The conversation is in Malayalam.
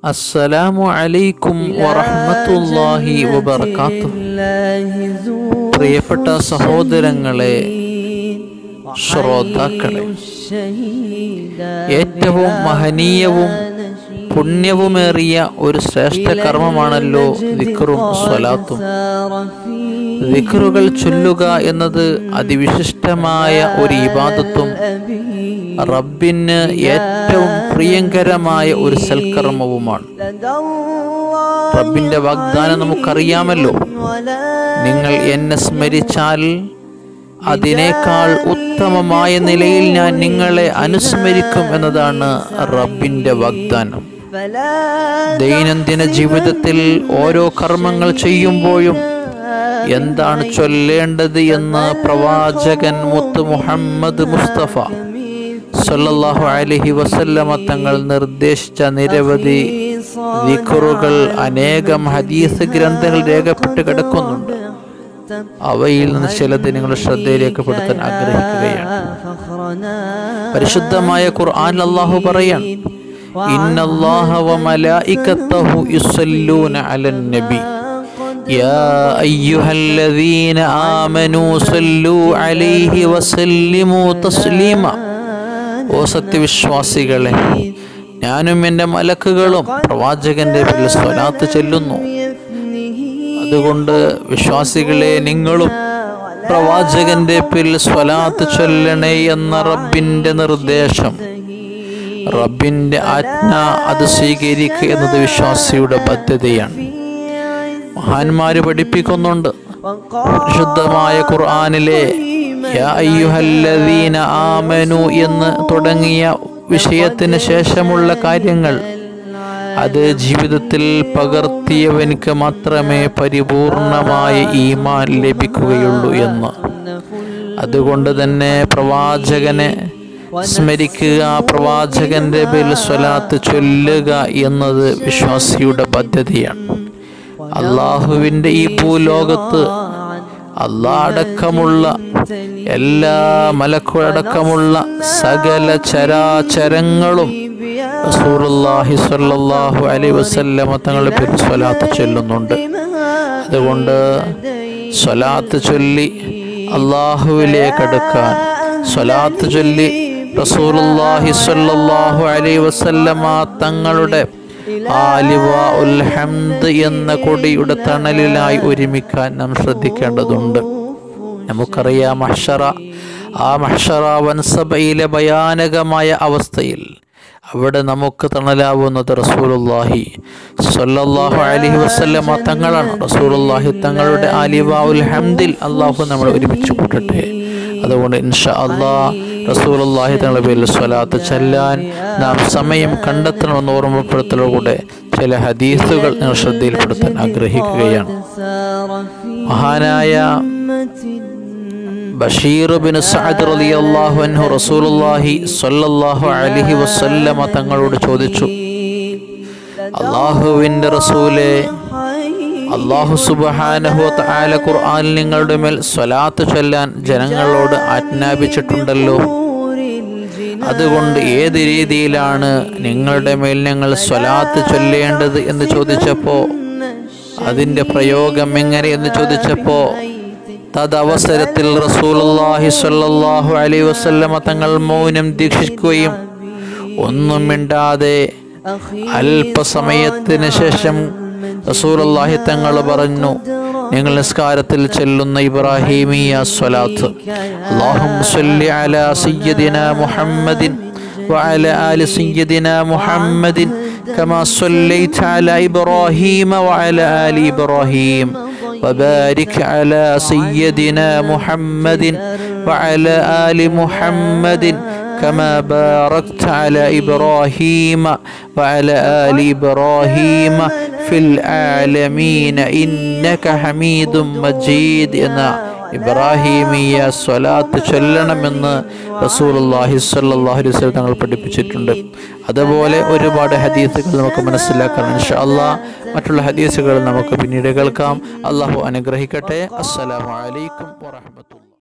അസ്സലാമു അലൈക്കും വറഹ്മത്തുള്ളാഹി വബർക്കാത്തു പ്രിയപ്പെട്ട സഹോദരങ്ങളെ ശ്രോതാക്കളെ ഏറ്റവും മഹനീയവും പുണ്യവുമേറിയ ഒരു ശ്രേഷ്ഠ കർമ്മമാണല്ലോ വിക്റും സ്വലാത്തും വിക്റുകൾ ചൊല്ലുക എന്നത് അതിവിശിഷ്ടമായ ഒരു ഇബാദത്തും റബ്ബിന് ഏറ്റവും പ്രിയങ്കരമായ ഒരു സൽക്കർമ്മവുമാണ് റബ്ബിന്റെ വാഗ്ദാനം നമുക്കറിയാമല്ലോ നിങ്ങൾ എന്നെ സ്മരിച്ചാൽ അതിനേക്കാൾ ഉത്തമമായ നിലയിൽ ഞാൻ നിങ്ങളെ അനുസ്മരിക്കും എന്നതാണ് റബ്ബിന്റെ വാഗ്ദാനം ദൈനംദിന ജീവിതത്തിൽ ഓരോ കർമ്മങ്ങൾ ചെയ്യുമ്പോഴും എന്താണ് ചൊല്ലേണ്ടത് എന്ന് പ്രവാചകൻ മുത്ത് മുഹമ്മദ് മുസ്തഫ സല്ലല്ലാഹു അലൈഹി വസല്ലമ തങ്ങൾ നിർദ്ദേശിച്ച നിരവധി ദിക്റുകൾ അനേകം ഹദീസ് ഗ്രന്ഥങ്ങൾ രേഖപ്പെട്ട് കിടക്കുന്നുണ്ട് അവയിൽ നിന്ന് ചിലത് നിങ്ങളുടെ ശ്രദ്ധയിലേക്ക് പെടുത്താൻ ആഗ്രഹിക്കുകയാണ് പരിശുദ്ധമായ ഖുർആൻ അല്ലാഹു പറയാൻ ഇന്നല്ലാഹ വമലായികത്തഹു യുസല്ലൂന അലൻ നബി يا أيها الذين آمنوا صلوا عليه وسلموا تسليما ഓ സത്യവിശ്വാസികളെ ഞാനും എൻ്റെ മലക്കുകളും പ്രവാചകന്റെ പേരിൽ സ്വലാത്ത് ചെല്ലുന്നു അതുകൊണ്ട് വിശ്വാസികളെ നിങ്ങളും പ്രവാചകന്റെ പേരിൽ സ്വലാത്ത് ചൊല്ലണേ എന്ന റബ്ബിന്റെ നിർദ്ദേശം റബ്ബിന്റെ ആജ്ഞ അത് സ്വീകരിക്കുക എന്നത് വിശ്വാസിയുടെ ബാധ്യതയാണ് മഹാന്മാര് പഠിപ്പിക്കുന്നുണ്ട് പരിശുദ്ധമായ ഖുർആനിലെ യാ അയ്യുഹല്ലദീന ആമനു എന്ന് തുടങ്ങിയ വിഷയത്തിന് ശേഷമുള്ള കാര്യങ്ങൾ അത് ജീവിതത്തിൽ പകർത്തിയവനിക്ക് മാത്രമേ പരിപൂർണമായ ഈമാൻ ലഭിക്കുകയുള്ളൂ എന്ന് അതുകൊണ്ട് തന്നെ പ്രവാചകനെ സ്മരിക്കുക പ്രവാചകന്റെ പേരിൽ സ്വലാത്ത് ചൊല്ലുക എന്നത് വിശ്വാസിയുടെ ബാധ്യതയാണ് അള്ളാഹുവിൻ്റെ ഈ ഭൂലോകത്ത് അള്ളാഹടക്കമുള്ള എല്ലാ മലക്കുകളടക്കമുള്ള സകല ചരാചരങ്ങളും റസൂലുള്ളാഹി സ്വല്ലല്ലാഹു അലൈഹി വസല്ലമ തങ്ങളുടെ പേരിൽ സ്വലാത്ത് ചൊല്ലുന്നുണ്ട് അതുകൊണ്ട് സ്വലാത്ത് ചൊല്ലി അള്ളാഹുവിലേക്ക് അടുക്കാൻ സ്വലാത്ത് ചൊല്ലി റസൂലുള്ളാഹി സ്വല്ലല്ലാഹു അലൈഹി വസല്ലമ തങ്ങളുടെ ആലിവാ ഉൽ ഹംദ് എന്ന കൊടിയുടെ തണലിലായി ഒരുമിക്കാൻ നാം ശ്രദ്ധിക്കേണ്ടതുണ്ട് നമുക്കറിയാം മഹ്ഷറ ആ മഹ്ഷറ വൻസഭയിലെ ഭയാനകമായ അവസ്ഥയിൽ അവിടെ നമുക്ക് തണലാവുന്നത് റസൂലുള്ളാഹി സ്വല്ലല്ലാഹു അലൈഹി വസല്ലമ തങ്ങളാണ് റസൂലുള്ളാഹി തങ്ങളുടെ ആലിവാ ഉൽ ഹംദിൽ അള്ളാഹു നമ്മളെ ഒരുമിച്ച് കൂട്ടട്ടെ അതുകൊണ്ട് ഇൻഷാ അള്ളാ റസൂലുള്ളാഹി തങ്ങളുടെ പേരിൽ സ്വലാത്ത് ചെല്ലാൻ നാം സമയം കണ്ടെത്തണമെന്ന് ഓർമ്മപ്പെടുത്തലോടെ ചില ഹദീസുകൾ നിങ്ങൾ ശ്രദ്ധയിൽപ്പെടുത്താൻ ആഗ്രഹിക്കുകയാണ് മഹാനായ ബഷീർ ബിൻ സഅദ് റളിയല്ലാഹു അൻഹു റസൂലുള്ളാഹി സ്വല്ലല്ലാഹു അലൈഹി വസല്ലമ തങ്ങളോട് ചോദിച്ചു അള്ളാഹുവിൻ്റെ റസൂലെ അള്ളാഹു സുബഹാനഹു തആല ഖുർആനിൽ നിങ്ങളുടെ മേൽ സ്വലാത്ത് ചൊല്ലാൻ ജനങ്ങളോട് ആജ്ഞാപിച്ചിട്ടുണ്ടല്ലോ അതുകൊണ്ട് ഏത് രീതിയിലാണ് നിങ്ങളുടെ മേൽ ഞങ്ങൾ സ്വലാത്ത് ചൊല്ലേണ്ടത് എന്ന് ചോദിച്ചപ്പോൾ അതിൻ്റെ പ്രയോഗം എങ്ങനെ എന്ന് ചോദിച്ചപ്പോൾ തദവസരത്തിൽ റസൂലുള്ളാഹി സ്വല്ലല്ലാഹു അലൈഹി വസല്ലമ തങ്ങൾ മൗനം ദീക്ഷിക്കുകയും ഒന്നും മിണ്ടാതെ അല്പസമയത്തിന് ശേഷം റസൂലുള്ളാഹി തങ്ങൾ പറഞ്ഞു നിങ്ങൾ നിസ്കാരത്തിൽ ചെല്ലുന്ന ഇബ്രാഹിമിയ സ്വലാത്ത് അല്ലാഹും സ്വല്ലി അലാ സയ്യിദിന മുഹമ്മദിൻ وعلى آل سيدنا محمد كما صليت على إبراهيم وعلى آل إبراهيم وبارك على سيدنا محمد وعلى آل محمد كما باركت على إبراهيم وعلى آل إبراهيم في العالمين إنك حميد مجيد എന്ന ഇബ്രാഹിമിയ സ്വലാത്ത് ചൊല്ലണമെന്ന് റസൂലുള്ളാഹി സ്വല്ലല്ലാഹു അലൈഹി വസല്ലം തങ്ങൾ പഠിപ്പിച്ചിട്ടുണ്ട് അതുപോലെ ഒരുപാട് ഹദീസുകൾ നമുക്ക് മനസ്സിലാക്കാം ഇൻഷാ അല്ലാഹ് മറ്റുള്ള ഹദീസുകൾ നമുക്ക് പിന്നീട് കേൾക്കാം അള്ളാഹു അനുഗ്രഹിക്കട്ടെ അസ്സലാമു അലൈക്കും വറഹ്മത്തുള്ളാഹി